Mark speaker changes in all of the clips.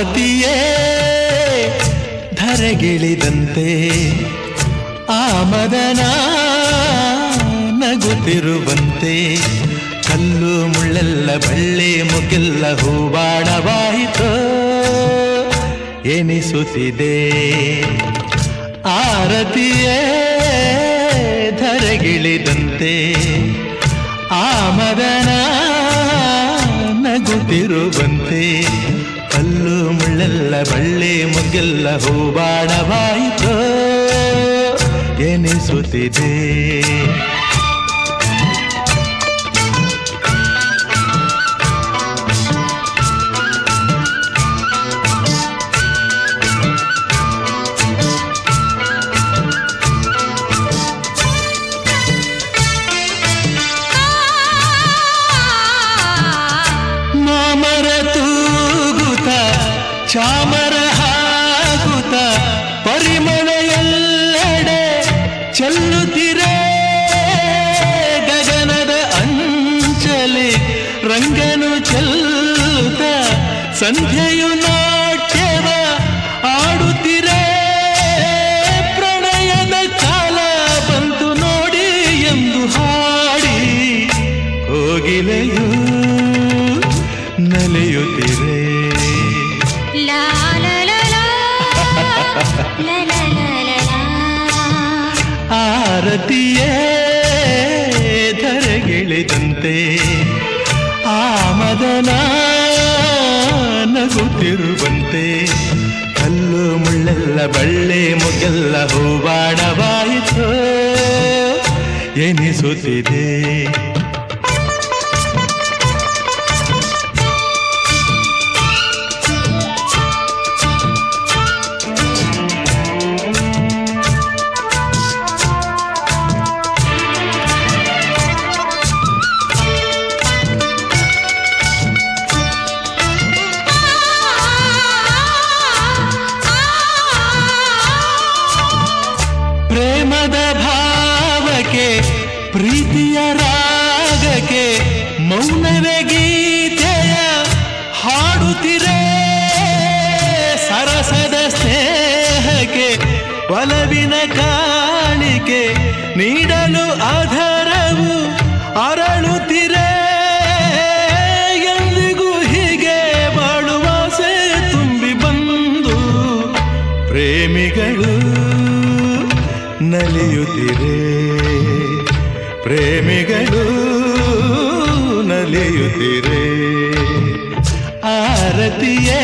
Speaker 1: ಆರತಿಯೇ ಧರೆಗಿಳಿದಂತೆ ಆ ಮದನ ನಗುತ್ತಿರುವಂತೆ ಕಲ್ಲು ಮುಳ್ಳೆಲ್ಲ ಬಳ್ಳಿ ಮುಗಿಲ್ಲ ಹೂವಾಡವಾಯಿತೋ ಎನಿಸುತ್ತಿದೆ ಆರತಿಯೇ ಧರೆಗಿಳಿದಂತೆ ಆ ಮದನ ನಗುತ್ತಿರುವಂತೆ ಕಲ್ಲು ಮುಳ್ಳೆಲ್ಲ ಬಳ್ಳಿ ಮುಗಿಲ್ಲ ಹೂವಾಡವಾಯಿತೋ ಎನಿಸುತ್ತಿದೆ ಮಾಮರ ತೂಗುತ ಚಾಮರ ಹಾಗುತ ಪರಿಮಳ ಎಲ್ಲೆಡೆ ಚೆಲ್ಲುತ್ತಿರೆ ಗಗನದ ಅಂಚಲಿ ರಂಗನು ಚೆಲ್ಲುತ್ತ ಸಂಧ್ಯೆಯು ನಾಟ್ಯವ ಆಡುತ್ತಿರೆ ಪ್ರಣಯದ ಕಾಲ ಬಂತು ನೋಡಿ ಎಂದು ಹಾಡಿ ಕೋಗಿಲೆಯು ನಲಿಯುತ್ತಿರೆ
Speaker 2: ಲಾ ಲಾ ಲಾ ಲಾ. ಲಾ ಲಾ ಲಾ ಲಾ ಲಾ.
Speaker 1: ಆರತಿಯೇ ಧರೆಗಿಳಿದಂತೆ ಆ ಮದನ ನಗುತ್ತಿರುವಂತೆ ಕಲ್ಲು ಮುಳ್ಳೆಲ್ಲ ಬಳ್ಳಿ ಮುಗೆಲ್ಲ ಹೂವಾಡವಾಯಿತು ಎನಿಸುತ್ತಿದೆ ಪ್ರೇಮದ ಭಾವಕ್ಕೆ ಪ್ರೀತಿಯ ರಾಗಕ್ಕೆ ಮೌನವೇ ಗೀತೆಯ ಹಾಡುತ್ತಿರೆ ಸರಸದ ಸ್ನೇಹಕ್ಕೆ ಒಲವಿನ ಕಾಣಿಕೆ ನೀಡಲು ಆಧಾರವು ಅರಳುತ್ತಿರೆ ಎಂದಿಗೂ ಹೀಗೆ ಬಾಳುವಾಸೆ ತುಂಬಿ ಬಂದು ಪ್ರೇಮಿಗಳು ನಲಿಯುತ್ತಿರೆ ಪ್ರೇಮಿಗಳು ನಲಿಯುತ್ತಿರೆ ಆರತಿಯೇ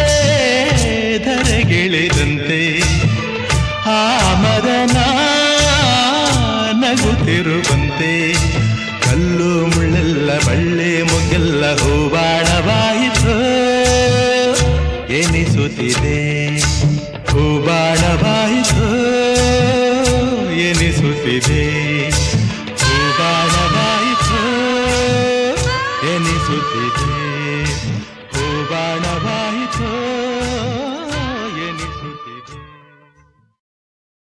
Speaker 1: ಧರೆಗಿಳಿದಂತೆ ಆ ಮದನ ನಗುತ್ತಿರುವಂತೆ ಕಲ್ಲು ಮುಳ್ಳೆಲ್ಲ ಬಳ್ಳಿ ಮುಗೆಲ್ಲ ಹೂವಾಡವಾಯಿತು ಎನಿಸುತ್ತಿದೆ ಹೂವಾಡವಾಯಿತು ಎನಿಸುತ್ತಿದೆ